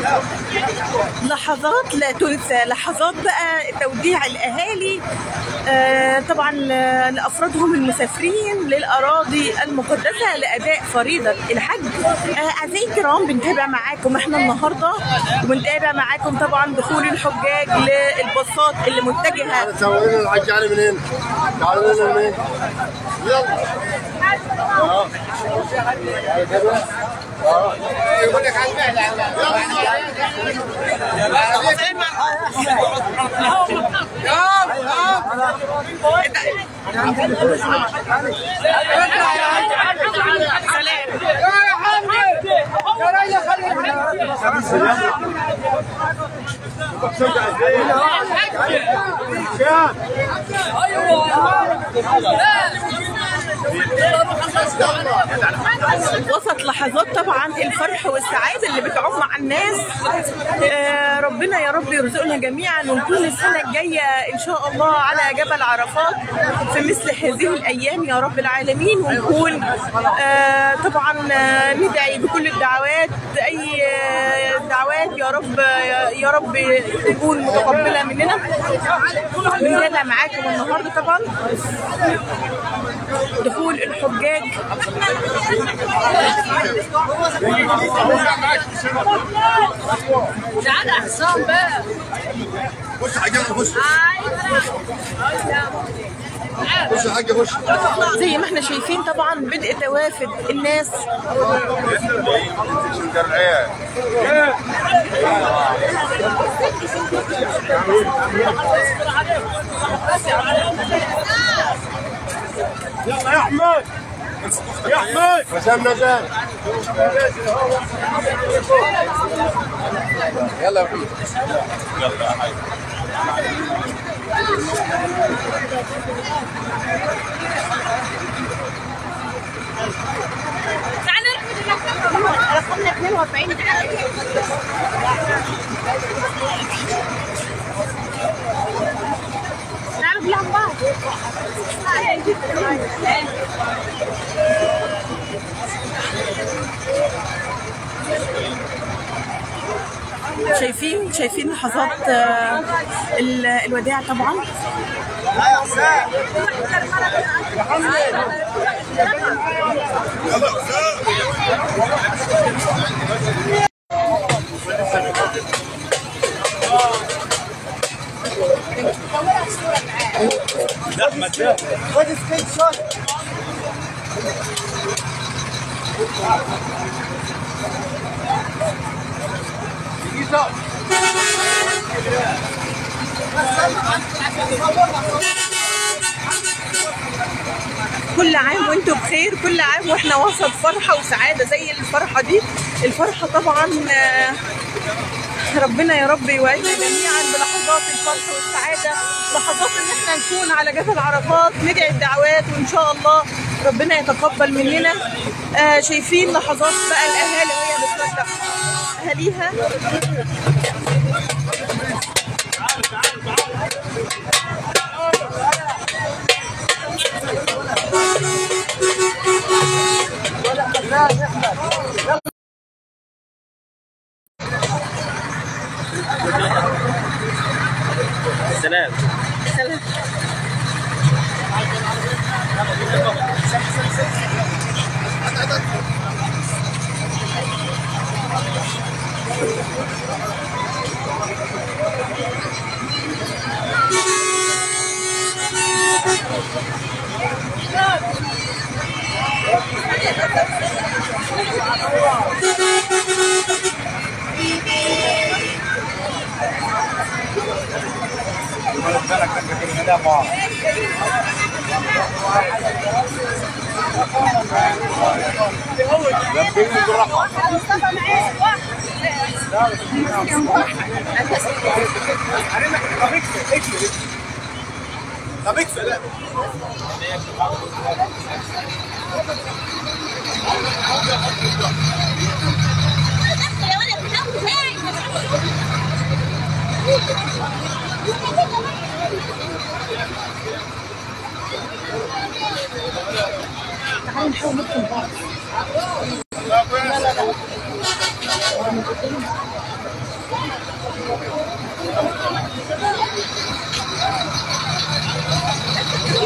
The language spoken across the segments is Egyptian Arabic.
لحظات لا تنسى لحظات بقى توديع الاهالي آه، طبعا ل- لافرادهم المسافرين للاراضي المقدسه لاداء فريضه الحج آه، اعزائي الكرام بنتابع معاكم احنا النهارده وبنتابع معاكم طبعا دخول الحجاج للباصات اللي متجهه تصوروا لنا الحاج علي منين؟ تعالوا لنا منين؟ يلا اه اه يقول لك على وسط لحظات طبعا الفرح والسعاده اللي بتعم مع الناس آه، ربنا يا رب يرزقنا جميعا ونكون السنه الجايه ان شاء الله على جبل عرفات في مثل هذه الايام يا رب العالمين ونكون آه، طبعا آه، ندعي بكل الدعوات اي آه، دعوات يا رب يا رب تكون متقبله مننا بنتابع معاكم النهارده طبعا دخول الحجاج تعالى حسام بقى خش حاجة خش خش حاجة خش زي ما احنا شايفين طبعا بدء توافد الناس يلا يا احمد يا احمد وسام نزل يلا يا وحيد تعالى رقمنا 42 تعالوا بلعب بعض شايفين شايفين لحظات آه، ال- الوداع طبعا خد سكرين شوت كل عام وانتم بخير كل عام واحنا وسط فرحه وسعاده زي الفرحه دي الفرحه طبعا آه، ربنا يا رب يوعدنا جميعا بلحظات الفرح والسعاده لحظات ان احنا نكون على جبل عرفات ندعي الدعوات وان شاء الله ربنا يتقبل مننا آه شايفين لحظات بقى الاهالي وهي بتودع اهاليها سلام طب اكفي لا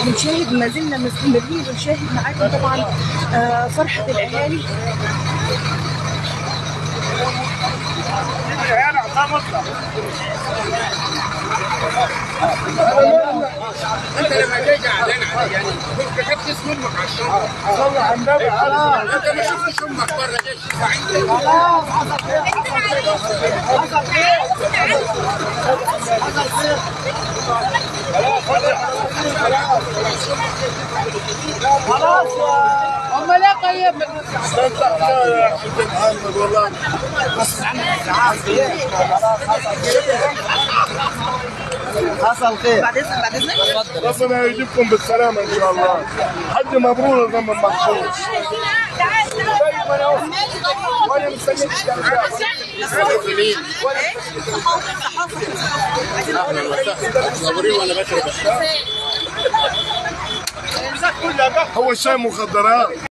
بنشاهد ما زلنا مستمرين بنشاهد معاكم طبعا آه، فرحه الاهالي انت لما جاي قاعدين على يعني كنت كتبت اسم امك على الشنطه صلى على النبي خلاص انت ما شفتش امك بره جاي تشوفها عندك استمتعنا يا حبيب محمد والله حصل خير بعد اذنك بعد اذنك ربنا يجيبكم بالسلامه ان شاء الله حج مبرور يا زلمه محفوظ وانا مستنيك مين؟ اهلا وسهلا صابرين وانا بشرب الشاي هو الشاي مخدرات